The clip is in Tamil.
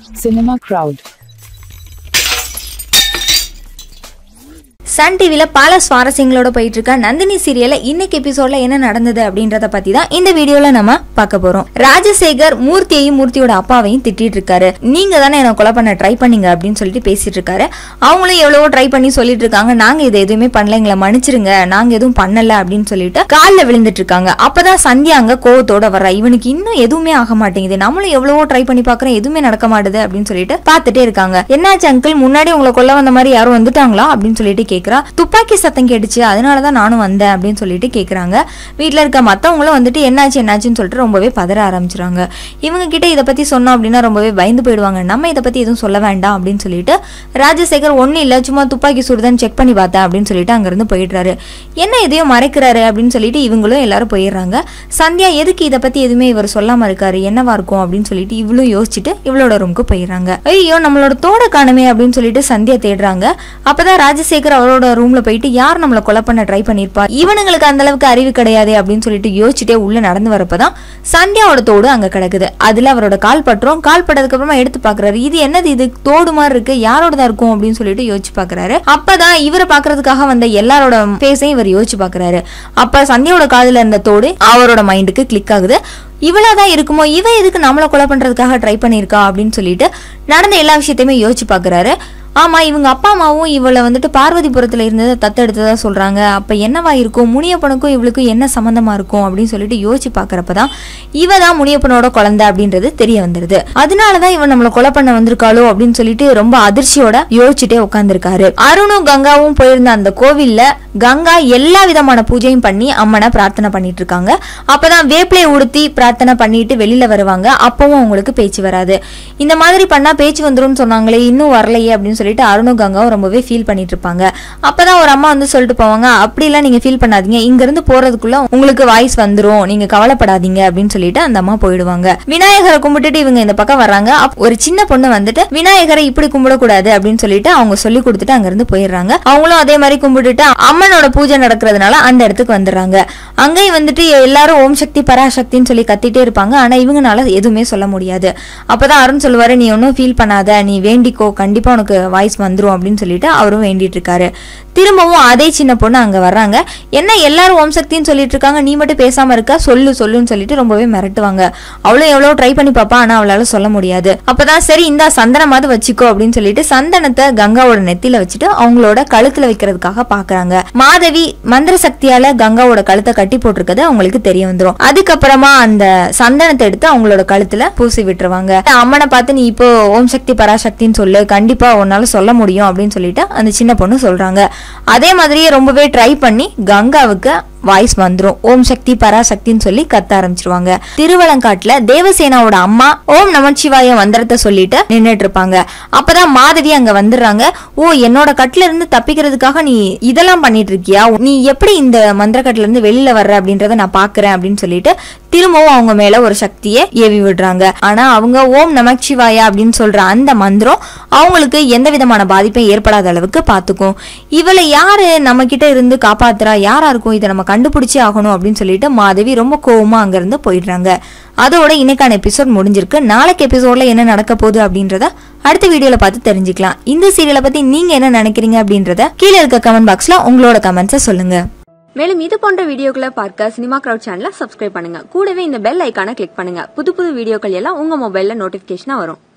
Cinema Crowd. சன் டிவியில் பல சுவாரஸ்யங்களோட போயிட்டு இருக்க நந்தினி சீரியல்ல இன்னைக்கு எபிசோட்ல என்ன நடந்தது அப்படின்றத பத்தி தான் இந்த வீடியோல நம்ம பார்க்க போறோம் ராஜசேகர் மூர்த்தியையும் மூர்த்தியோட அப்பாவையும் திட்டிட்டு இருக்காரு நீங்க தானே என்ன கொலை பண்ண ட்ரை பண்ணீங்க அப்படின்னு சொல்லிட்டு பேசிட்டு இருக்காரு அவங்களும் எவ்வளவோ ட்ரை பண்ணி சொல்லிட்டு இருக்காங்க நாங்க இதை எதுவுமே பண்ணல எங்களை மன்னிச்சிருங்க நாங்க எதுவும் பண்ணல அப்படின்னு சொல்லிட்டு காலில் விழுந்துட்டு இருக்காங்க அப்பதான் சந்தியா அங்க கோவத்தோட வர்றா இவனுக்கு இன்னும் எதுவுமே ஆக மாட்டேங்குது நம்மளும் எவ்வளவோ ட்ரை பண்ணி பாக்குறோம் எதுவுமே நடக்க மாட்டுது அப்படின்னு சொல்லிட்டு பார்த்துட்டே இருக்காங்க என்னாச்சு அங்கிள் முன்னாடி உங்களை கொல்ல வந்த மாதிரி யாரும் வந்துட்டாங்களா அப்படின்னு சொல்லிட்டு கேக்குறா துப்பாக்கி சத்தம் கேட்டுச்சு அதனாலதான் நானும் வந்தேன் அப்படின்னு சொல்லிட்டு கேக்குறாங்க வீட்ல இருக்க மத்தவங்களும் வந்துட்டு என்னாச்சு என்னாச்சுன்னு சொல்லிட்டு ரொம்பவே பதற ஆரம்பிச்சிடுறாங்க இவங்க கிட்ட இதை பத்தி சொன்னோம் அப்படின்னா ரொம்பவே பயந்து போயிடுவாங்க நம்ம இதை பத்தி எதுவும் சொல்ல வேண்டாம் அப்படின்னு சொல்லிட்டு ராஜசேகர் ஒன்னும் இல்ல சும்மா துப்பாக்கி சுடுதான்னு செக் பண்ணி பார்த்தேன் அப்படின்னு சொல்லிட்டு அங்கிருந்து போயிடுறாரு என்ன எதையும் மறைக்கிறாரு அப்படின்னு சொல்லிட்டு இவங்களும் எல்லாரும் போயிடுறாங்க சந்தியா எதுக்கு இதை பத்தி எதுவுமே இவர் சொல்லாம இருக்காரு என்னவா இருக்கும் அப்படின்னு சொல்லிட்டு இவளும் யோசிச்சுட்டு இவளோட ரூமுக்கு போயிடுறாங்க ஐயோ நம்மளோட தோட காணுமே அப்படின்னு சொல்லிட்டு சந்தியா தேடுறாங்க அப்பதான் ராஜசேகர் அவரோட ரூம்ல போயிட்டு யார் நம்மள கொலை பண்ண ட்ரை பண்ணிருப்பா இவனுங்களுக்கு அந்த அளவுக்கு அறிவு கிடையாது அப்படின்னு சொல்லிட்டு யோசிச்சுட்டே உள்ள நடந்து வரப்பதான் சந்தியாவோட தோடு அங்க கிடக்குது அதுல அவரோட கால் பட்டுரும் கால் பட்டதுக்கு அப்புறமா எடுத்து பாக்குறாரு இது என்னது இது தோடு மாதிரி இருக்கு யாரோடதா இருக்கும் அப்படின்னு சொல்லிட்டு யோசிச்சு பாக்குறாரு அப்பதான் இவரை பாக்குறதுக்காக வந்த எல்லாரோட ஃபேஸையும் இவர் யோசிச்சு பாக்குறாரு அப்ப சந்தியாவோட காதுல இருந்த தோடு அவரோட மைண்டுக்கு கிளிக் ஆகுது இவளாதான் இருக்குமோ இவ எதுக்கு நம்மளை கொலை பண்றதுக்காக ட்ரை பண்ணியிருக்கா அப்படின்னு சொல்லிட்டு நடந்த எல்லா விஷயத்தையுமே யோசிச்சு பாக்குறாரு ஆமா இவங்க அப்பா அம்மாவும் இவளை வந்துட்டு பார்வதிபுரத்துல இருந்ததை தத்தெடுத்ததா சொல்றாங்க அப்ப என்னவா இருக்கும் முனியப்பனுக்கும் இவளுக்கும் என்ன சம்பந்தமா இருக்கும் அப்படின்னு சொல்லிட்டு யோசிச்சு பாக்குறப்பதான் இவ தான் முனியப்பனோட குழந்தை அப்படின்றது தெரிய வந்துருது அதனாலதான் இவன் நம்மள கொலை பண்ண வந்திருக்காளோ அப்படின்னு சொல்லிட்டு ரொம்ப அதிர்ச்சியோட யோசிச்சுட்டே உட்காந்துருக்காரு அருணும் கங்காவும் போயிருந்த அந்த கோவில்ல கங்கா எல்லா விதமான பூஜையும் பண்ணி அம்மனை பிரார்த்தனை பண்ணிட்டு இருக்காங்க அப்பதான் வேப்பிலையை உடுத்தி பிரார்த்தனை பண்ணிட்டு வெளியில வருவாங்க அப்பவும் அவங்களுக்கு பேச்சு வராது இந்த மாதிரி பண்ணா பேச்சு வந்துரும்னு சொன்னாங்களே இன்னும் வரலையே அப்படின்னு சொல்லிட்டு அருணும் கங்காவும் ரொம்பவே ஃபீல் பண்ணிட்டு இருப்பாங்க அப்பதான் ஒரு அம்மா வந்து சொல்லிட்டு போவாங்க அப்படிலாம் நீங்க ஃபீல் பண்ணாதீங்க இங்க இருந்து போறதுக்குள்ள உங்களுக்கு வாய்ஸ் வந்துரும் நீங்க கவலைப்படாதீங்க அப்படின்னு சொல்லிட்டு அந்த அம்மா போயிடுவாங்க விநாயகரை கும்பிட்டுட்டு இவங்க இந்த பக்கம் வர்றாங்க அப்ப ஒரு சின்ன பொண்ணு வந்துட்டு விநாயகரை இப்படி கும்பிடக்கூடாது அப்படின்னு சொல்லிட்டு அவங்க சொல்லி கொடுத்துட்டு அங்க இருந்து போயிடுறாங்க அவங்களும் அதே மாதிரி கும்பிட்டுட்டு அம்மனோட பூஜை நடக்கிறதுனால அந்த இடத்துக்கு வந்துடுறாங்க அங்கேயும் வந்துட்டு எல்லாரும் ஓம் சக்தி பராசக்தின்னு சொல்லி கத்திட்டே இருப்பாங்க ஆனா இவங்கனால எதுவுமே சொல்ல முடியாது அப்பதான் அருண் சொல்லுவாரு நீ ஒன்றும் ஃபீல் பண்ணாத நீ வேண்டிக்கோ கண்டிப்பா உனக்கு வாய்ஸ் வந்துரும் அப்படின்னு சொல்லிட்டு அவரும் வேண்டிட்டு இருக்காரு திரும்பவும் அதே சின்ன பொண்ணு அங்க வர்றாங்க என்ன எல்லாரும் ஓம் சக்தின்னு சொல்லிட்டு இருக்காங்க நீ மட்டும் பேசாம இருக்க சொல்லு சொல்லுன்னு சொல்லிட்டு ரொம்பவே மிரட்டுவாங்க அவளும் எவ்வளவு ட்ரை பண்ணி பாப்பா ஆனா அவளால சொல்ல முடியாது அப்பதான் சரி இந்த சந்தனமாவது வச்சுக்கோ அப்படின்னு சொல்லிட்டு சந்தனத்தை கங்காவோட நெத்தியில வச்சுட்டு அவங்களோட கழுத்துல வைக்கிறதுக்காக பாக்குறாங்க மாதவி மந்திர சக்தியால கங்காவோட கழுத்தை கட்டி போட்டிருக்கிறது அவங்களுக்கு தெரிய வந்துரும் அதுக்கப்புறமா அந்த சந்தனத்தை எடுத்து அவங்களோட கழுத்துல பூசி விட்டுருவாங்க அம்மனை பார்த்து நீ இப்போ ஓம் சக்தி பராசக்தின்னு சொல்லு கண்டிப்பா உன்னால சொல்ல முடியும் அப்படின்னு சொல்லிட்டு அந்த சின்ன பொண்ணு சொல்றாங்க அதே மாதிரியே ரொம்பவே ட்ரை பண்ணி கங்காவுக்கு வாய்ஸ் வந்துரும் ஓம் சக்தி பராசக்தின்னு சொல்லி கத்த ஆரம்பிச்சிருவாங்க திருவலங்காட்டுல தேவசேனாவோட அம்மா ஓம் நமச்சிவாய மந்திரத்தை சொல்லிட்டு நின்னுட்டு இருப்பாங்க அப்பதான் மாதவி அங்க வந்துடுறாங்க ஓ என்னோட கட்டுல இருந்து தப்பிக்கிறதுக்காக நீ இதெல்லாம் பண்ணிட்டு இருக்கியா நீ எப்படி இந்த மந்திர கட்டுல இருந்து வெளியில வர்ற அப்படின்றத நான் பாக்குறேன் அப்படின்னு சொல்லிட்டு திரும்பவும் அவங்க மேல ஒரு சக்தியை ஏவி விடுறாங்க ஆனா அவங்க ஓம் நமச்சிவாயா அப்படின்னு சொல்ற அந்த மந்திரம் அவங்களுக்கு எந்த விதமான பாதிப்பும் ஏற்படாத அளவுக்கு பாத்துக்கும் இவளை யாரு நம்ம கிட்ட இருந்து காப்பாத்துறா யாரா இருக்கும் இதை நம்ம கண்டுபிடிச்சே ஆகணும் அப்படின்னு சொல்லிட்டு மாதவி ரொம்ப கோவமா அங்கிருந்து போயிடுறாங்க அதோட இன்னைக்கான எபிசோட் முடிஞ்சிருக்கு நாளைக்கு எபிசோட்ல என்ன நடக்க போகுது அப்படின்றத அடுத்த வீடியோல பார்த்து தெரிஞ்சுக்கலாம் இந்த சீரியலை பத்தி நீங்க என்ன நினைக்கிறீங்க அப்படின்றத கீழே இருக்க கமெண்ட் பாக்ஸ்ல உங்களோட கமெண்ட்ஸை சொல்லுங்க மேலும் இது போன்ற வீடியோக்களை பார்க்க சினிமா கிரவுட் சேனலை சப்ஸ்கிரைப் பண்ணுங்க கூடவே இந்த பெல் ஐக்கானை கிளிக் பண்ணுங்க புது புது வீடியோக்கள் எல்லாம் உங்க மொபைல்ல நோட்டிபிகேஷனா வரும்